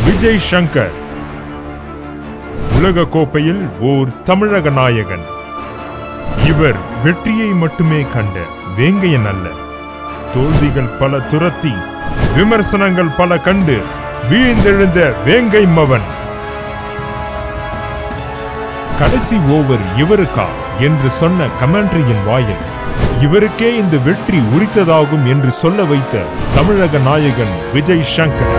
விஜய் சங்கர் உலக கோப்பையில் ஓர் தமிழக நாயகன் இவர் வெற்றியை மட்டுமே கண்ட வேங்கையன் அல்ல தோல்விகள் பல துரத்தி விமர்சனங்கள் பல கண்டு வீழ்ந்தெழுந்த வேங்கை மவன் கடைசி ஓவர் இவருக்கா என்று சொன்ன கமெண்ட்ரியின் வாயில் இவருக்கே இந்த வெற்றி உரித்ததாகும் என்று சொல்ல வைத்த தமிழக நாயகன் விஜய் சங்கர்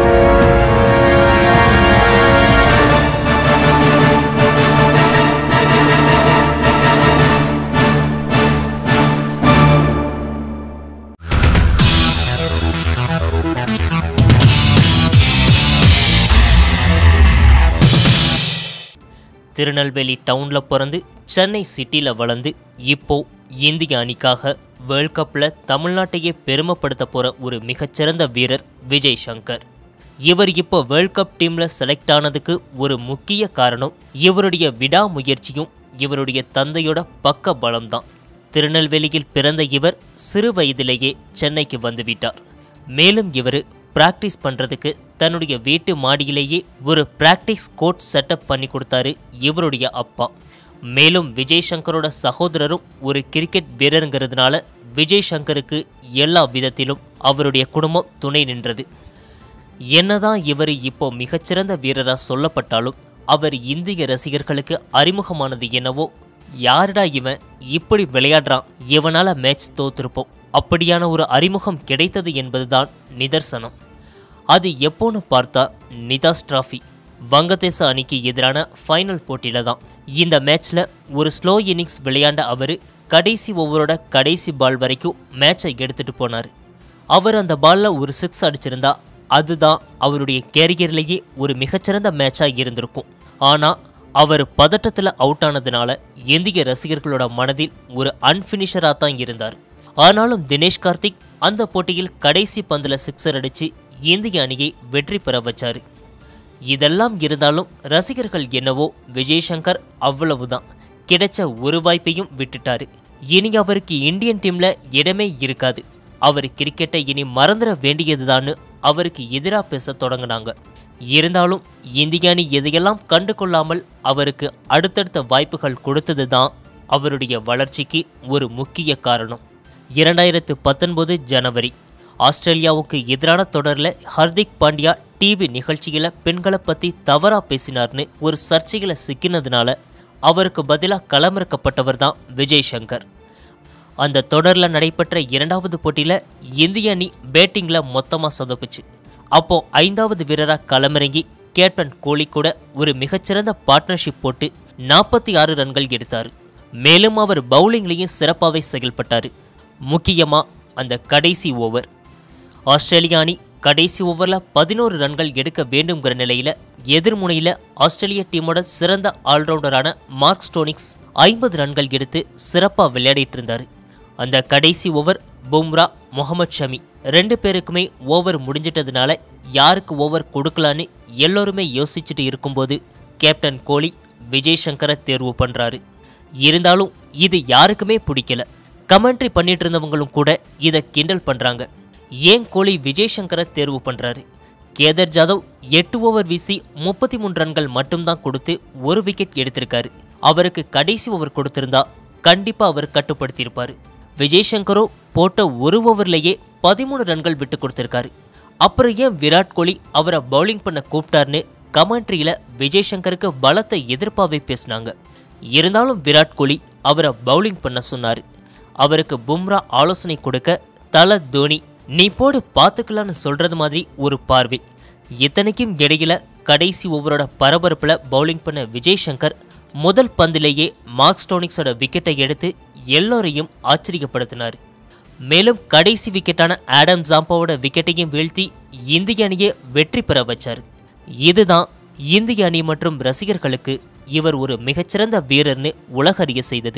திருநெல்வேலி டவுன்ல பிறந்து சென்னை சிட்டில வளர்ந்து இப்போ இந்திய அணிக்காக வேர்ல்ட் கப்ல தமிழ்நாட்டையே பெருமைப்படுத்த போற ஒரு மிகச்சிறந்த வீரர் விஜய் சங்கர் இவர் இப்போ வேர்ல்ட் கப் டீம்ல செலக்ட் ஆனதுக்கு ஒரு முக்கிய காரணம் இவருடைய விடாமுயற்சியும் இவருடைய தந்தையோட பக்க பலம்தான் திருநெல்வேலியில் பிறந்த இவர் சிறு வயதிலேயே சென்னைக்கு வந்துவிட்டார் மேலும் இவர் பிராக்டிஸ் பண்றதுக்கு தன்னுடைய வீட்டு மாடியிலேயே ஒரு பிராக்டிஸ் கோர்ட் செட்டப் பண்ணி கொடுத்தாரு இவருடைய அப்பா மேலும் விஜய் சங்கரோட சகோதரரும் ஒரு கிரிக்கெட் வீரருங்கிறதுனால விஜய் சங்கருக்கு எல்லா விதத்திலும் அவருடைய குடும்பம் துணை நின்றது என்னதான் இவர் இப்போ மிகச்சிறந்த வீரரா சொல்லப்பட்டாலும் அவர் இந்திய ரசிகர்களுக்கு அறிமுகமானது என்னவோ யாருடா இவன் இப்படி விளையாடுறான் இவனால மேட்ச் தோத்திருப்போம் அப்படியான ஒரு அறிமுகம் கிடைத்தது என்பதுதான் நிதர்சனம் அது எப்போன்னு பார்த்தா நிதாஸ் டிராஃபி வங்கதேச அணிக்கு எதிரான ஃபைனல் போட்டியில தான் இந்த மேட்ச்ல ஒரு ஸ்லோ இன்னிங்ஸ் விளையாண்ட அவர் கடைசி ஓவரோட கடைசி பால் வரைக்கும் மேட்சை எடுத்துட்டு போனார் அவர் அந்த பால்ல ஒரு சிக்ஸ் அடிச்சிருந்தா அதுதான் அவருடைய கேரியர்லேயே ஒரு மிகச்சிறந்த மேட்சா இருந்திருக்கும் ஆனா அவர் பதட்டத்துல அவுட் ஆனதுனால இந்திய ரசிகர்களோட மனதில் ஒரு அன்பினிஷரா தான் இருந்தார் ஆனாலும் தினேஷ் கார்த்திக் அந்த போட்டியில் கடைசி பந்துல சிக்ஸர் அடிச்சு இந்திய அணியை வெற்றி பெற வச்சாரு இதெல்லாம் இருந்தாலும் ரசிகர்கள் என்னவோ விஜய் சங்கர் அவ்வளவுதான் கிடைச்ச ஒரு வாய்ப்பையும் விட்டுட்டாரு இனி அவருக்கு இந்தியன் டீம்ல இடமே இருக்காது அவர் கிரிக்கெட்டை இனி மறந்துட வேண்டியதுதான்னு அவருக்கு எதிராக பேச தொடங்கினாங்க இருந்தாலும் இந்திய அணி எதையெல்லாம் கண்டு கொள்ளாமல் அவருக்கு அடுத்தடுத்த வாய்ப்புகள் கொடுத்தது தான் அவருடைய வளர்ச்சிக்கு ஒரு முக்கிய காரணம் இரண்டாயிரத்து பத்தொன்பது ஜனவரி ஆஸ்திரேலியாவுக்கு எதிரான தொடரில் ஹர்திக் பாண்டியா டிவி நிகழ்ச்சியில பெண்களை பத்தி தவறா பேசினார்னு ஒரு சர்ச்சையில சிக்கினதுனால அவருக்கு பதிலாக களமிறக்கப்பட்டவர் தான் விஜய் சங்கர் அந்த தொடரில் நடைபெற்ற இரண்டாவது போட்டியில் இந்திய அணி பேட்டிங்கில் மொத்தமாக சொதப்புச்சு அப்போ ஐந்தாவது வீரராக களமிறங்கி கேப்டன் கோலி கூட ஒரு மிகச்சிறந்த பார்ட்னர்ஷிப் போட்டு நாற்பத்தி ஆறு ரன்கள் எடுத்தார் மேலும் அவர் பவுலிங்லேயும் சிறப்பாகவே செயல்பட்டார் முக்கியமாக அந்த கடைசி ஓவர் ஆஸ்திரேலியா அணி கடைசி ஓவரில் பதினோரு ரன்கள் எடுக்க வேண்டுங்கிற நிலையில் எதிர்முனையில் ஆஸ்திரேலிய டீமோட சிறந்த ஆல்ரவுண்டரான மார்க் ஸ்டோனிக்ஸ் ஐம்பது ரன்கள் எடுத்து சிறப்பாக விளையாடிட்டு இருந்தார் அந்த கடைசி ஓவர் பும்ரா முகமது ஷமி ரெண்டு பேருக்குமே ஓவர் முடிஞ்சிட்டதுனால யாருக்கு ஓவர் கொடுக்கலான்னு எல்லோருமே யோசிச்சுட்டு இருக்கும்போது கேப்டன் கோலி விஜய் சங்கரை தேர்வு பண்ணுறாரு இருந்தாலும் இது யாருக்குமே பிடிக்கல கமெண்ட்ரி பண்ணிட்டு இருந்தவங்களும் கூட இதை கிண்டல் பண்ணுறாங்க ஏன் கோலி விஜய் சங்கரை தேர்வு பண்ணுறாரு கேதர் ஜாதவ் எட்டு ஓவர் வீசி முப்பத்தி மூணு ரன்கள் மட்டும்தான் கொடுத்து ஒரு விக்கெட் எடுத்திருக்காரு அவருக்கு கடைசி ஓவர் கொடுத்திருந்தா கண்டிப்பா அவர் கட்டுப்படுத்தியிருப்பாரு விஜய் சங்கரோ போட்ட ஒரு ஓவர்லயே பதிமூணு ரன்கள் விட்டு கொடுத்திருக்காரு அப்புறம் ஏன் விராட் கோலி அவரை பவுலிங் பண்ண கூப்பிட்டாருன்னு கமெண்ட்ரியில விஜய் சங்கருக்கு பலத்த எதிர்ப்பாவே பேசினாங்க இருந்தாலும் விராட் கோலி அவரை பவுலிங் பண்ண சொன்னாரு அவருக்கு பும்ரா ஆலோசனை கொடுக்க தல தோனி நீ போடு பார்த்துக்கலான்னு சொல்றது மாதிரி ஒரு பார்வை இத்தனைக்கும் இடையில கடைசி ஓவரோட பரபரப்புல பவுலிங் பண்ண விஜய் சங்கர் முதல் பந்திலேயே மார்க் ஸ்டோனிக்ஸோட விக்கெட்டை எடுத்து எல்லோரையும் ஆச்சரியப்படுத்தினார் மேலும் கடைசி விக்கெட்டான ஆடம் ஜாம்பாவோட விக்கெட்டையும் வீழ்த்தி இந்திய அணியை வெற்றி பெற வச்சார் இதுதான் இந்திய அணி மற்றும் ரசிகர்களுக்கு இவர் ஒரு மிகச்சிறந்த வீரர்னு உலகறிய செய்தது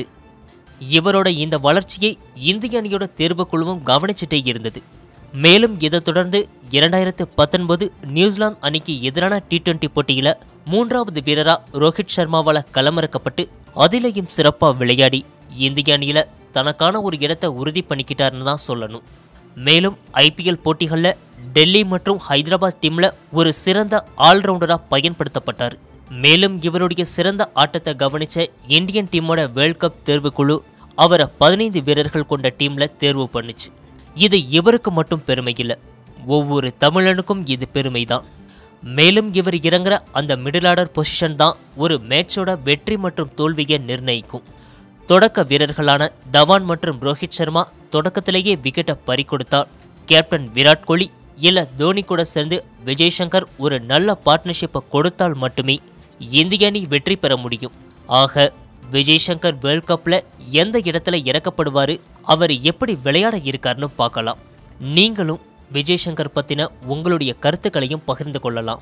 இவரோட இந்த வளர்ச்சியை இந்திய அணியோட தேர்வுக்குழுவும் கவனிச்சுட்டே இருந்தது மேலும் இதைத் தொடர்ந்து இரண்டாயிரத்து பத்தொன்பது நியூசிலாந்து அணிக்கு எதிரான டி டுவெண்டி போட்டியில மூன்றாவது வீரரா ரோஹித் சர்மாவால களமிறக்கப்பட்டு அதிலையும் சிறப்பா விளையாடி இந்திய அணியில தனக்கான ஒரு இடத்தை உறுதி பண்ணிக்கிட்டாருன்னு தான் சொல்லணும் மேலும் ஐபிஎல் போட்டிகளில் டெல்லி மற்றும் ஹைதராபாத் டீம்ல ஒரு சிறந்த ஆல்ரவுண்டரா பயன்படுத்தப்பட்டார் மேலும் இவருடைய சிறந்த ஆட்டத்தை கவனிச்ச இந்தியன் டீமோட வேர்ல்ட் கப் தேர்வுக்குழு அவரை பதினைந்து வீரர்கள் கொண்ட டீம்ல தேர்வு பண்ணுச்சு இது இவருக்கு மட்டும் பெருமை இல்லை ஒவ்வொரு தமிழனுக்கும் இது பெருமைதான் மேலும் இவர் இறங்குற அந்த மிடில் ஆர்டர் பொசிஷன் தான் ஒரு மேட்சோட வெற்றி மற்றும் தோல்வியை நிர்ணயிக்கும் தொடக்க வீரர்களான தவான் மற்றும் ரோஹித் சர்மா தொடக்கத்திலேயே விக்கெட்டை பறிகொடுத்தால் கேப்டன் விராட் கோலி இல்ல தோனி கூட சேர்ந்து விஜய் சங்கர் ஒரு நல்ல பார்ட்னர்ஷிப்பை கொடுத்தால் மட்டுமே இந்திய அணி வெற்றி பெற முடியும் ஆக விஜய் சங்கர் வேர்ல்ட் கப்ல எந்த இடத்துல இறக்கப்படுவாரு அவர் எப்படி விளையாட இருக்காருன்னு பார்க்கலாம் நீங்களும் விஜய் சங்கர் பத்தின உங்களுடைய கருத்துக்களையும் பகிர்ந்து கொள்ளலாம்